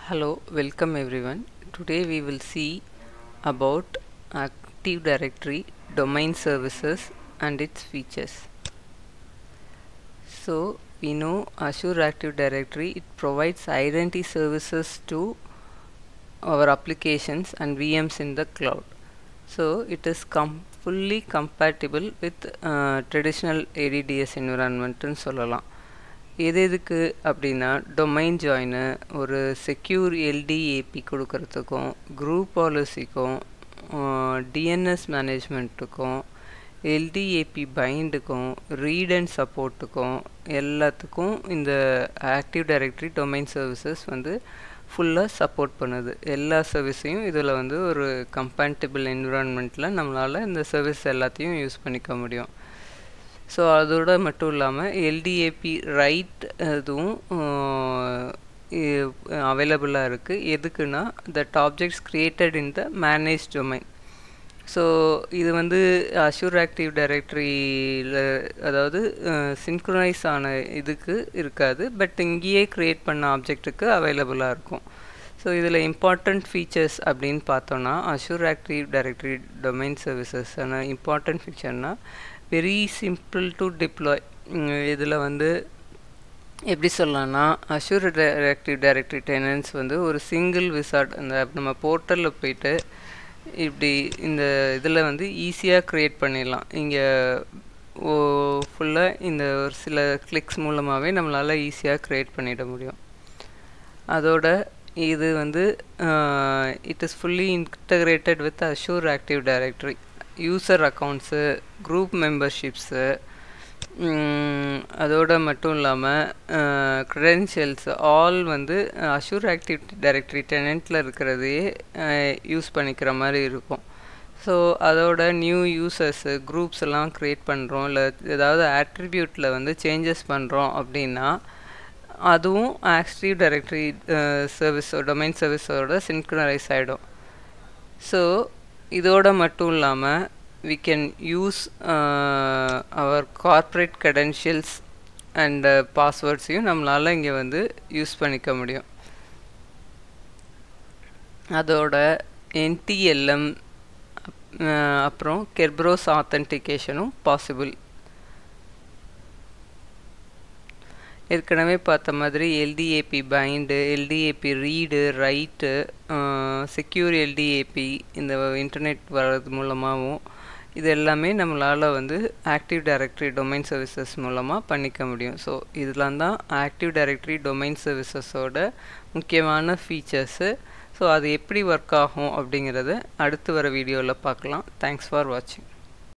Hello, welcome everyone. Today we will see about Active Directory domain services and its features. So we know Azure Active Directory it provides identity services to our applications and VMs in the cloud. So it is com fully compatible with uh, traditional ADDS environment ன்னு சொல்லலாம் எது எதுக்கு அப்படின்னா domain ஜாயினு ஒரு secure LDAP கொடுக்கறதுக்கும் group பாலிசிக்கும் DNS மேனேஜ்மெண்ட்டுக்கும் LDAP பைண்டுக்கும் ரீட் அண்ட் சப்போர்ட்டுக்கும் எல்லாத்துக்கும் இந்த ஆக்டிவ் டைரக்டரி டொமைன் சர்வீசஸ் வந்து ஃபுல்லாக சப்போர்ட் பண்ணுது எல்லா சர்வீஸையும் இதில் வந்து ஒரு கம்பேட்டபிள் என்விரான்மெண்ட்டில் நம்மளால் இந்த சர்வீஸ் எல்லாத்தையும் யூஸ் பண்ணிக்க முடியும் ஸோ அதோட மட்டும் இல்லாமல் எல்டிஏபி ரைட் இதுவும் அவைலபிளாக இருக்குது எதுக்குன்னா that objects created in the manage domain so இது வந்து அஷூர் ஆக்டிவ் டைரக்டரியில் அதாவது சின்க்ரனைஸ் ஆன இதுக்கு இருக்காது பட் இங்கேயே க்ரியேட் பண்ண ஆப்ஜெக்ட்டுக்கு அவைலபிளாக இருக்கும் ஸோ இதில் இம்பார்ட்டண்ட் ஃபீச்சர்ஸ் அப்படின்னு பார்த்தோன்னா Azure active directory domain services important ஃபீச்சர்னால் வெரி சிம்பிள் டு டிப்ளாய் இதில் வந்து எப்படி சொல்லலாம்னா அஷூர் டைரக்டிவ் டைரக்டரி டெனன்ஸ் வந்து ஒரு சிங்கிள் விசார்ட் அந்த நம்ம போர்ட்டலில் போயிட்டு இப்படி இந்த இதில் வந்து ஈஸியாக க்ரியேட் பண்ணிடலாம் இங்கே ஓ ஃபுல்லாக இந்த ஒரு சில கிளிக்ஸ் மூலமாகவே நம்மளால் ஈஸியாக க்ரியேட் பண்ணிட முடியும் அதோட இது வந்து it is fully integrated with Azure active directory user accounts group memberships அதோடு மட்டும் இல்லாமல் க்ரெடென்ஷியல்ஸ் ஆல் வந்து அஷூர் ஆக்டிவ் டைரக்டரி டெனண்ட்டில் இருக்கிறதையே யூஸ் பண்ணிக்கிற மாதிரி இருக்கும் ஸோ அதோட நியூ யூசர்ஸு குரூப்ஸ் எல்லாம் க்ரியேட் பண்ணுறோம் இல்லை ஏதாவது ஆட்ரிபியூட்டில் வந்து சேஞ்சஸ் பண்ணுறோம் அப்படின்னா அதுவும் ஆக்டிவ் டைரக்டரி சர்வீஸோ டொமைன் சர்வீஸோட சின்க்ரனைஸ் ஆகிடும் ஸோ இதோட மட்டும் இல்லாமல் we can use uh, our corporate credentials and uh, பாஸ்வேர்ட்ஸையும் நம்மளால் இங்கே வந்து யூஸ் பண்ணிக்க முடியும் அதோட என்டிஎல்எம் அப்புறம் கெர்ப்ரோஸ் ஆத்தன்டிகேஷனும் பாசிபிள் ஏற்கனவே பார்த்த மாதிரி LDAP bind LDAP read write secure LDAP இந்த இன்டர்நெட் வர்றது மூலமாகவும் இது எல்லாமே நம்மளால் வந்து ஆக்டிவ் டைரக்டரி டொமைன் சர்வீசஸ் மூலமாக பண்ணிக்க முடியும் ஸோ இதெல்லாம் தான் ஆக்டிவ் டைரக்டரி டொமைன் சர்வீசஸோட முக்கியமான ஃபீச்சர்ஸு ஸோ அது எப்படி ஒர்க் ஆகும் அப்படிங்கிறத அடுத்து வர வீடியோவில் பார்க்கலாம் தேங்க்ஸ் ஃபார் வாட்சிங்